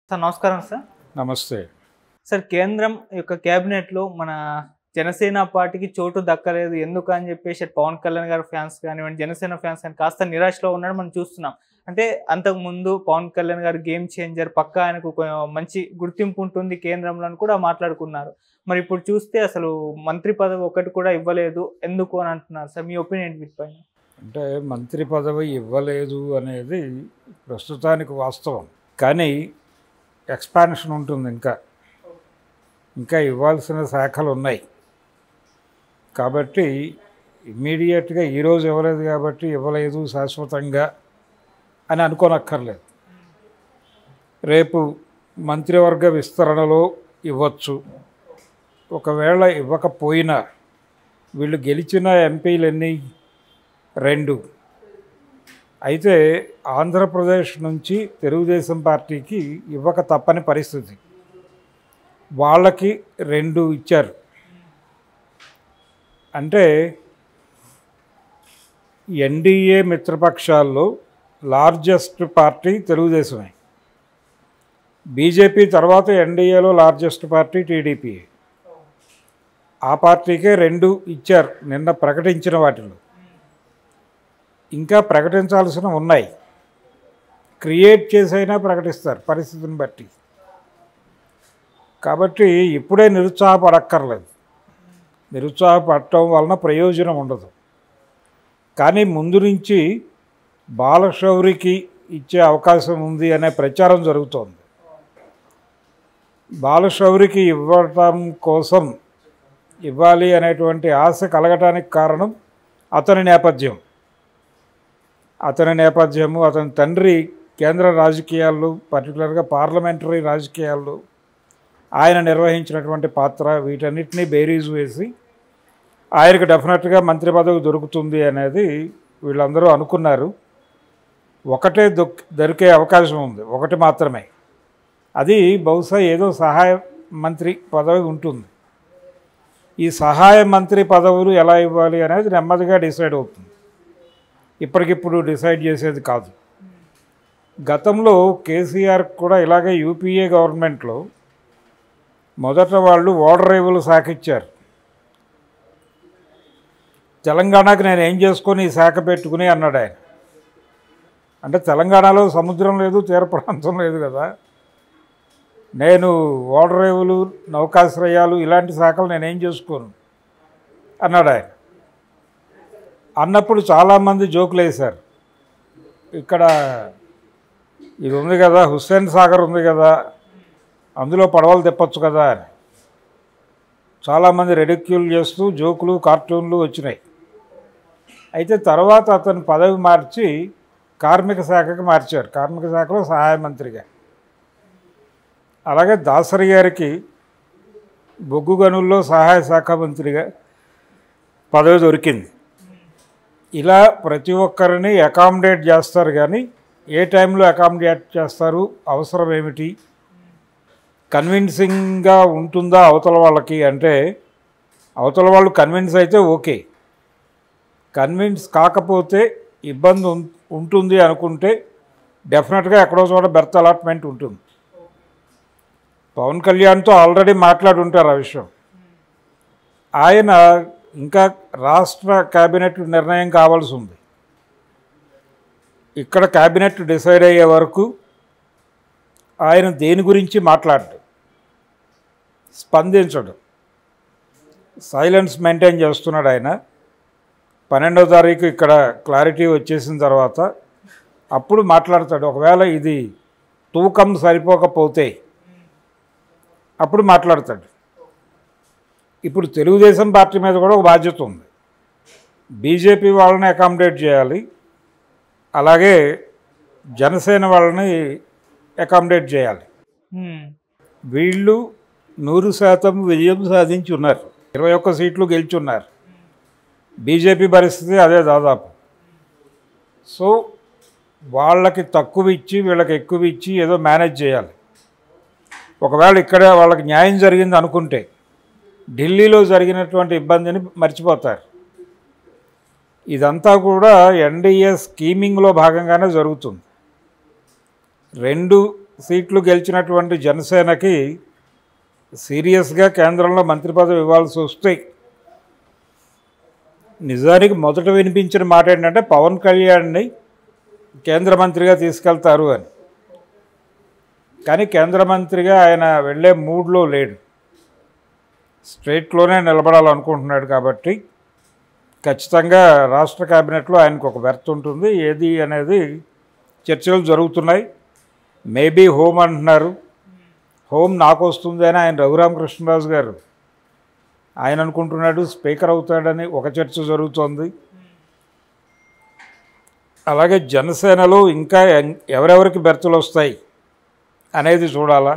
Sir నమస్కారం sir నమస్తే sir కేంద్రం యొక్క కేబినెట్లో మన జనసేన పార్టీకి చోటు దక్కలేదు ఎందుకు అని చెప్పేసి పవన్ కళ్యాణ్ గారి ఫ్యాన్స్ కానివ్వండి జనసేన ఫ్యాన్స్ కానీ కాస్త నిరాశలో ఉన్నాడు మనం చూస్తున్నాం అంటే అంతకు ముందు పవన్ కళ్యాణ్ గారు గేమ్ చేంజర్ పక్క ఆయనకు ఒక మంచి గుర్తింపు ఉంటుంది కేంద్రంలో అని కూడా మాట్లాడుకున్నారు మరి ఇప్పుడు చూస్తే అసలు మంత్రి పదవి ఒకటి కూడా ఇవ్వలేదు ఎందుకు అని అంటున్నారు సార్ మీ ఒపీనియన్ వీటిపైన అంటే మంత్రి పదవి ఇవ్వలేదు అనేది ప్రస్తుతానికి వాస్తవం కానీ ఎక్స్పాన్షన్ ఉంటుంది ఇంకా ఇంకా ఇవ్వాల్సిన శాఖలు ఉన్నాయి కాబట్టి ఇమ్మీడియట్గా ఈరోజు ఇవ్వలేదు కాబట్టి ఇవ్వలేదు శాశ్వతంగా అని అనుకోనక్కర్లేదు రేపు మంత్రివర్గ విస్తరణలో ఇవ్వచ్చు ఒకవేళ ఇవ్వకపోయినా వీళ్ళు గెలిచిన ఎంపీలు ఎన్ని రెండు అయితే ఆంధ్రప్రదేశ్ నుంచి తెలుగుదేశం పార్టీకి ఇవ్వక తప్పని పరిస్థితి వాళ్ళకి రెండు ఇచ్చారు అంటే ఎన్డీఏ మిత్రపక్షాల్లో లార్జెస్ట్ పార్టీ తెలుగుదేశమే బీజేపీ తర్వాత ఎన్డీఏలో లార్జెస్ట్ పార్టీ టీడీపీ ఆ పార్టీకే రెండు ఇచ్చారు నిన్న ప్రకటించిన వాటిలో ఇంకా ప్రకటించాల్సిన ఉన్నాయి క్రియేట్ చేసైనా ప్రకటిస్తారు పరిస్థితిని బట్టి కాబట్టి ఇప్పుడే నిరుత్సాహపడక్కర్లేదు నిరుత్సాహపడటం వలన ప్రయోజనం ఉండదు కానీ ముందు నుంచి బాలశౌరికి ఇచ్చే అవకాశం ఉంది అనే ప్రచారం జరుగుతోంది బాలశౌరికి ఇవ్వటం కోసం ఇవ్వాలి అనేటువంటి ఆశ కలగటానికి కారణం అతని నేపథ్యం అతని నేపథ్యము అతని తండ్రి కేంద్ర రాజకీయాల్లో పర్టికులర్గా పార్లమెంటరీ రాజకీయాల్లో ఆయన నిర్వహించినటువంటి పాత్ర వీటన్నిటినీ బేరీజు వేసి ఆయనకు డెఫినెట్గా మంత్రి పదవి దొరుకుతుంది అనేది వీళ్ళందరూ అనుకున్నారు ఒకటే దొక్ దొరికే అవకాశం ఉంది ఒకటి మాత్రమే అది బహుశా ఏదో సహాయ మంత్రి పదవి ఉంటుంది ఈ సహాయ మంత్రి పదవులు ఎలా ఇవ్వాలి అనేది నెమ్మదిగా డిసైడ్ అవుతుంది ఇప్పటికిప్పుడు డిసైడ్ చేసేది కాదు గతంలో కేసీఆర్ కూడా ఇలాగే యూపీఏ గవర్నమెంట్లో మొదట వాళ్ళు ఓడరేవులు శాఖ ఇచ్చారు తెలంగాణకు నేను ఏం చేసుకొని ఈ శాఖ పెట్టుకుని అన్నాడు ఆయన అంటే తెలంగాణలో సముద్రం లేదు తీర ప్రాంతం లేదు కదా నేను ఓడరేవులు నౌకాశ్రయాలు ఇలాంటి శాఖలు నేనేం చేసుకోను అన్నాడు ఆయన అన్నప్పుడు చాలామంది జోకులు వేశారు ఇక్కడ ఇది ఉంది కదా హుస్సేన్ సాగర్ ఉంది కదా అందులో పడవలు తిప్పచ్చు కదా అని చాలామంది రెడిక్యూల్ చేస్తూ జోకులు కార్టూన్లు వచ్చినాయి అయితే తర్వాత అతను పదవి మార్చి కార్మిక శాఖకి మార్చారు కార్మిక శాఖలో సహాయ మంత్రిగా అలాగే దాసరి గారికి బొగ్గు గనుల్లో సహాయ శాఖ మంత్రిగా పదవి దొరికింది ఇలా ప్రతి ఒక్కరిని అకామిడేట్ చేస్తారు కానీ ఏ టైంలో అకామిడేట్ చేస్తారు అవసరం ఏమిటి కన్విన్సింగ్గా ఉంటుందా అవతల వాళ్ళకి అంటే అవతల వాళ్ళు కన్విన్స్ అయితే ఓకే కన్విన్స్ కాకపోతే ఇబ్బంది ఉం- ఉంటుంది అనుకుంటే డెఫినెట్గా ఎక్కడో చోట బెర్త్ అలాట్మెంట్ ఉంటుంది పవన్ కళ్యాణ్తో ఆల్రెడీ మాట్లాడి ఉంటారు ఆ విషయం ఆయన ఇంకా రాష్ట్ర కేబినెట్ నిర్ణయం కావాల్సి ఉంది ఇక్కడ కేబినెట్ డిసైడ్ అయ్యే వరకు ఆయన దేని గురించి మాట్లాడడు స్పందించడు సైలెన్స్ మెయింటైన్ చేస్తున్నాడు ఆయన పన్నెండో తారీఖు ఇక్కడ క్లారిటీ వచ్చేసిన తర్వాత అప్పుడు మాట్లాడతాడు ఒకవేళ ఇది తూకం సరిపోకపోతే అప్పుడు మాట్లాడతాడు ఇప్పుడు తెలుగుదేశం పార్టీ మీద కూడా ఒక బాధ్యత ఉంది బీజేపీ వాళ్ళని అకామిడేట్ చేయాలి అలాగే జనసేన వాళ్ళని అకామిడేట్ చేయాలి హ్మ్. వీళ్ళు నూరు శాతం విజయం సాధించి ఉన్నారు ఇరవై ఒక్క సీట్లు గెలుచున్నారు బీజేపీ పరిస్థితి అదే దాదాపు సో వాళ్ళకి తక్కువ ఇచ్చి వీళ్ళకి ఎక్కువ ఇచ్చి ఏదో మేనేజ్ చేయాలి ఒకవేళ ఇక్కడ వాళ్ళకి న్యాయం జరిగింది అనుకుంటే ఢిల్లీలో జరిగినటువంటి ఇబ్బందిని మర్చిపోతారు ఇదంతా కూడా ఎన్డీఏ స్కీమింగ్లో భాగంగానే జరుగుతుంది రెండు సీట్లు గెలిచినటువంటి జనసేనకి సీరియస్గా కేంద్రంలో మంత్రి పదవి ఇవ్వాల్సి వస్తే నిజానికి మొదట వినిపించిన మాట ఏంటంటే పవన్ కళ్యాణ్ని కేంద్ర మంత్రిగా తీసుకెళ్తారు అని కానీ కేంద్ర మంత్రిగా ఆయన వెళ్ళే మూడ్లో లేడు స్ట్రేట్లోనే నిలబడాలనుకుంటున్నాడు కాబట్టి ఖచ్చితంగా రాష్ట్ర కేబినెట్లో ఆయనకు ఒక బెర్త్ ఉంటుంది ఏది అనేది చర్చలు జరుగుతున్నాయి మేబీ హోమ్ అంటున్నారు హోమ్ నాకు వస్తుంది అని ఆయన రఘురామకృష్ణరాజు గారు ఆయన అనుకుంటున్నాడు స్పీకర్ అవుతాడని ఒక చర్చ జరుగుతోంది అలాగే జనసేనలో ఇంకా ఎం- ఎవరెవరికి బెర్తులు వస్తాయి అనేది చూడాలా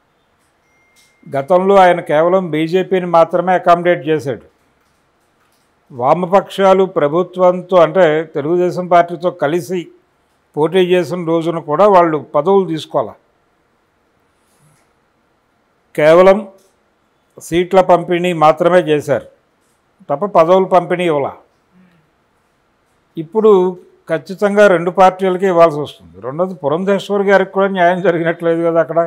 గతంలో ఆయన కేవలం బీజేపీని మాత్రమే అకామిడేట్ చేశాడు వామపక్షాలు ప్రభుత్వంతో అంటే తెలుగుదేశం పార్టీతో కలిసి పోటీ చేసిన రోజున కూడా వాళ్ళు పదవులు తీసుకోవాలి కేవలం సీట్ల పంపిణీ మాత్రమే చేశారు తప్ప పదవుల పంపిణీ ఇవ్వాల ఇప్పుడు ఖచ్చితంగా రెండు పార్టీలకి ఇవ్వాల్సి వస్తుంది రెండోది పురంధేశ్వర్ గారికి కూడా న్యాయం జరిగినట్లేదు కదా అక్కడ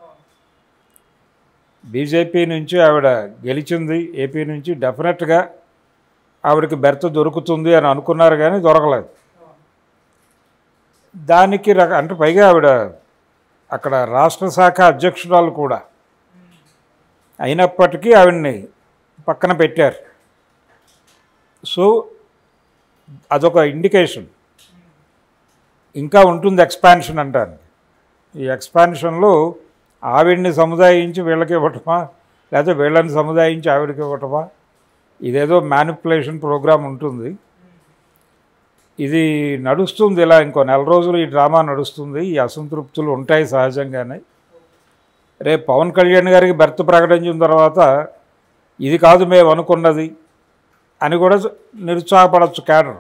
బీజేపీ నుంచి ఆవిడ గెలిచింది ఏపీ నుంచి డెఫినెట్గా ఆవిడకి బెర్త్ దొరుకుతుంది అని అనుకున్నారు కానీ దొరకలేదు దానికి రక అంటే పైగా ఆవిడ అక్కడ రాష్ట్ర శాఖ అధ్యక్షురాలు కూడా అయినప్పటికీ ఆవిడ్ని పక్కన పెట్టారు సో అదొక ఇండికేషన్ ఇంకా ఉంటుంది ఎక్స్పాన్షన్ అంటారు ఈ ఎక్స్పాన్షన్లో ఆవిడ్ని సముదాయించి వీళ్ళకి ఇవ్వటమా లేకపోతే వీళ్ళని సముదాయించి ఆవిడకి ఇవ్వటమా ఇదేదో మ్యానిపులేషన్ ప్రోగ్రామ్ ఉంటుంది ఇది నడుస్తుంది ఇలా ఇంకో నెల రోజులు ఈ డ్రామా నడుస్తుంది ఈ అసంతృప్తులు ఉంటాయి సహజంగానే రేపు పవన్ కళ్యాణ్ గారికి బెర్త్ ప్రకటించిన తర్వాత ఇది కాదు మేము అనుకున్నది అని కూడా నిరుత్సాహపడవచ్చు క్యాడర్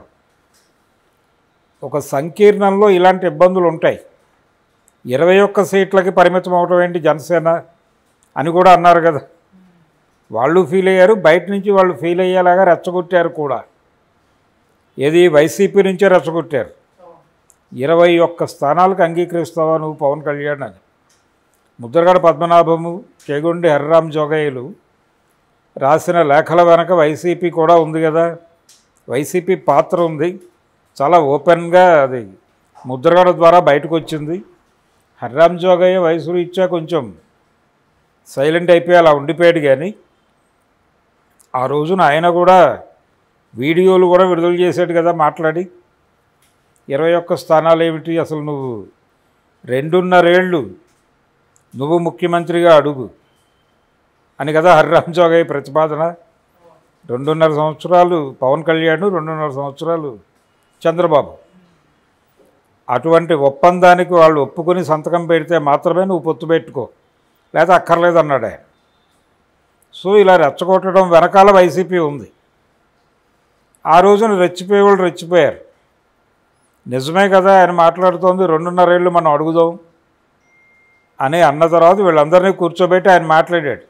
ఒక సంకీర్ణంలో ఇలాంటి ఇబ్బందులు ఉంటాయి ఇరవై ఒక్క సీట్లకి పరిమితం అవటం ఏంటి జనసేన అని కూడా అన్నారు కదా వాళ్ళు ఫీల్ అయ్యారు బయట నుంచి వాళ్ళు ఫీల్ అయ్యేలాగా రెచ్చగొట్టారు కూడా ఏది వైసీపీ నుంచే రెచ్చగొట్టారు ఇరవై ఒక్క స్థానాలకు అంగీకరిస్తావా నువ్వు పవన్ కళ్యాణ్ అని ముద్రగడ పద్మనాభము చేగొండి హరిరామ్ జోగయ్యలు రాసిన లేఖల వెనక వైసీపీ కూడా ఉంది కదా వైసీపీ పాత్ర ఉంది చాలా ఓపెన్గా అది ముద్రగడ ద్వారా బయటకు వచ్చింది హరిరామ్ జోగయ్య వయసు రీత్యా కొంచెం సైలెంట్ అయిపోయి అలా ఉండిపోయాడు కానీ ఆ రోజున ఆయన కూడా వీడియోలు కూడా విడుదల చేశాడు కదా మాట్లాడి ఇరవై ఒక్క స్థానాలు ఏమిటి అసలు నువ్వు రెండున్నరేళ్ళు నువ్వు ముఖ్యమంత్రిగా అడుగు అని కదా హరిరామ్ జోగయ్య ప్రతిపాదన రెండున్నర సంవత్సరాలు పవన్ కళ్యాణ్ రెండున్నర సంవత్సరాలు చంద్రబాబు అటువంటి ఒప్పందానికి వాళ్ళు ఒప్పుకొని సంతకం పెడితే మాత్రమే నువ్వు పొత్తు పెట్టుకో లేదా అక్కర్లేదు అన్నాడు ఆయన సో ఇలా రెచ్చగొట్టడం వెనకాల వైసీపీ ఉంది ఆ రోజున రెచ్చిపోయే వాళ్ళు రెచ్చిపోయారు నిజమే కదా ఆయన మాట్లాడుతోంది రెండున్నరేళ్ళు మనం అడుగుదాం అని అన్న తర్వాత వీళ్ళందరినీ కూర్చోబెట్టి ఆయన మాట్లాడాడు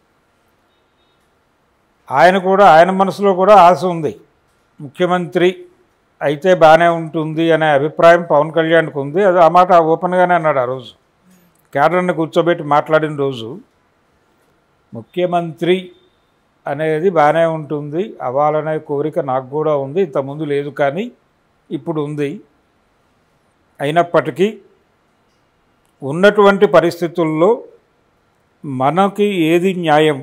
ఆయన కూడా ఆయన మనసులో కూడా ఆశ ఉంది ముఖ్యమంత్రి అయితే బాగానే ఉంటుంది అనే అభిప్రాయం పవన్ కళ్యాణ్కి ఉంది అది ఆ మాట ఓపెన్గానే అన్నాడు ఆ రోజు కేడర్ని కూర్చోబెట్టి మాట్లాడిన రోజు ముఖ్యమంత్రి అనేది బాగానే ఉంటుంది అవ్వాలనే కోరిక నాకు కూడా ఉంది ఇంతకుముందు లేదు కానీ ఇప్పుడు ఉంది అయినప్పటికీ ఉన్నటువంటి పరిస్థితుల్లో మనకి ఏది న్యాయం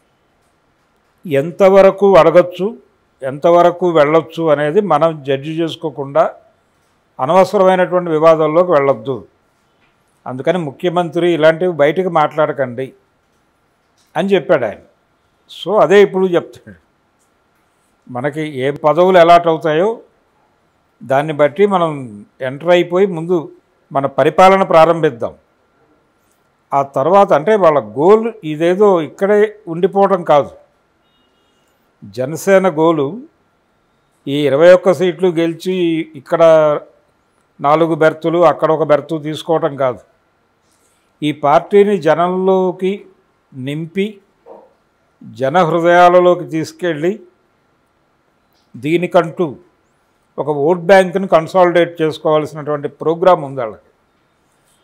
ఎంతవరకు అడగచ్చు ఎంతవరకు వెళ్ళొచ్చు అనేది మనం జడ్జి చేసుకోకుండా అనవసరమైనటువంటి వివాదాల్లోకి వెళ్ళొద్దు అందుకని ముఖ్యమంత్రి ఇలాంటివి బయటకు మాట్లాడకండి అని చెప్పాడు ఆయన సో అదే ఇప్పుడు చెప్తాడు మనకి ఏ పదవులు ఎలాట్ అవుతాయో దాన్ని బట్టి మనం ఎంటర్ అయిపోయి ముందు మన పరిపాలన ప్రారంభిద్దాం ఆ తర్వాత అంటే వాళ్ళ గోల్ ఇదేదో ఇక్కడే ఉండిపోవడం కాదు జనసేన గోలు ఈ ఇరవై ఒక్క సీట్లు గెలిచి ఇక్కడ నాలుగు బెర్తులు అక్కడ ఒక బెర్తు తీసుకోవటం కాదు ఈ పార్టీని జనంలోకి నింపి జన హృదయాలలోకి తీసుకెళ్ళి దీనికంటూ ఒక ఓట్ బ్యాంక్ని కన్సాలిడేట్ చేసుకోవాల్సినటువంటి ప్రోగ్రాం ఉంది వాళ్ళకి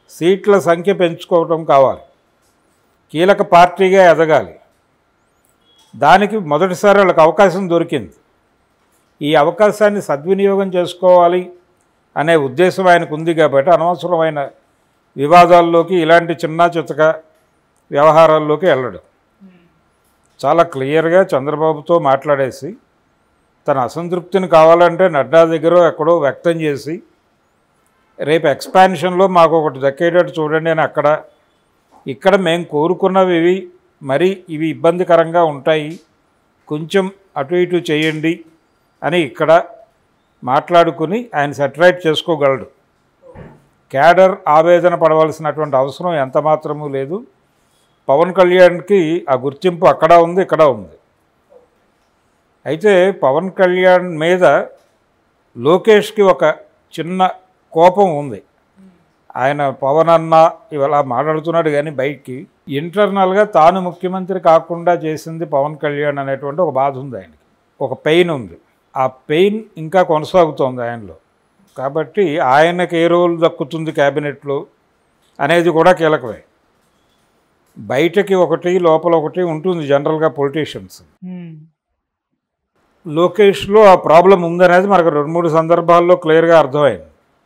సీట్ల సంఖ్య పెంచుకోవటం కావాలి కీలక పార్టీగా ఎదగాలి దానికి మొదటిసారి వాళ్ళకి అవకాశం దొరికింది ఈ అవకాశాన్ని సద్వినియోగం చేసుకోవాలి అనే ఉద్దేశం ఆయనకు ఉంది కాబట్టి అనవసరమైన వివాదాల్లోకి ఇలాంటి చిన్న చితక వ్యవహారాల్లోకి వెళ్ళడం చాలా క్లియర్గా చంద్రబాబుతో మాట్లాడేసి తన అసంతృప్తిని కావాలంటే నడ్డా దగ్గర ఎక్కడో వ్యక్తం చేసి రేపు ఎక్స్పాన్షన్లో మాకు ఒకటి దక్కేటట్టు చూడండి అని అక్కడ ఇక్కడ మేము కోరుకున్నవి ఇవి మరి ఇవి ఇబ్బందికరంగా ఉంటాయి కొంచెం అటు ఇటు చేయండి అని ఇక్కడ మాట్లాడుకుని ఆయన సెటరైట్ చేసుకోగలడు క్యాడర్ ఆవేదన పడవలసినటువంటి అవసరం ఎంత మాత్రమూ లేదు పవన్ కళ్యాణ్కి ఆ గుర్తింపు అక్కడ ఉంది ఇక్కడ ఉంది అయితే పవన్ కళ్యాణ్ మీద లోకేష్కి ఒక చిన్న కోపం ఉంది ఆయన పవన్ అన్న ఇవాళ మాట్లాడుతున్నాడు కానీ బయటికి ఇంటర్నల్గా తాను ముఖ్యమంత్రి కాకుండా చేసింది పవన్ కళ్యాణ్ అనేటువంటి ఒక బాధ ఉంది ఆయనకి ఒక పెయిన్ ఉంది ఆ పెయిన్ ఇంకా కొనసాగుతోంది ఆయనలో కాబట్టి ఆయనకి ఏ రోల్ దక్కుతుంది క్యాబినెట్లో అనేది కూడా కీలకమే బయటకి ఒకటి లోపల ఒకటి ఉంటుంది జనరల్గా పొలిటీషియన్స్ ఉమ్. లోకేష్లో ఆ ప్రాబ్లం ఉందనేది మనకు రెండు మూడు సందర్భాల్లో క్లియర్గా అర్థమైంది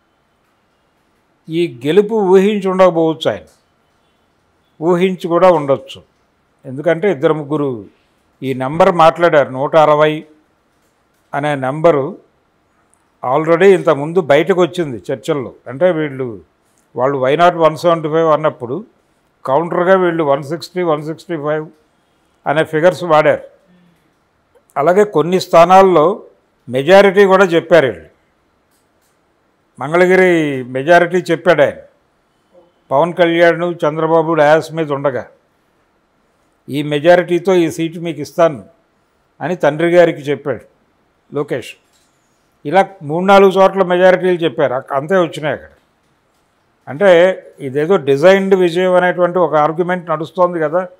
ఈ గెలుపు ఊహించి ఉండకపోవచ్చు ఆయన ఊహించి కూడా ఉండొచ్చు ఎందుకంటే ఇద్దరు ముగ్గురు ఈ నెంబర్ మాట్లాడారు నూట అరవై అనే నెంబరు ఆల్రెడీ ఇంతకుముందు బయటకు వచ్చింది చర్చల్లో అంటే వీళ్ళు వాళ్ళు why not one seventy five అన్నప్పుడు కౌంటర్గా వీళ్ళు one sixty one sixty five అనే ఫిగర్స్ వాడారు అలాగే కొన్ని స్థానాల్లో మెజారిటీ కూడా చెప్పారు వీళ్ళు మంగళగిరి మెజారిటీ చెప్పాడు ఆయన పవన్ కళ్యాణ్ చంద్రబాబు డయాస్ మీద ఉండగా ఈ మెజారిటీతో ఈ సీటు మీకు ఇస్తాను అని తండ్రి గారికి చెప్పాడు లోకేష్ ఇలా మూడు నాలుగు చోట్ల మెజారిటీలు చెప్పారు అక్- అంతే వచ్చినాయి అక్కడ అంటే ఇదేదో డిజైన్డ్ విజయం అనేటువంటి ఒక ఆర్గ్యుమెంట్ నడుస్తోంది కదా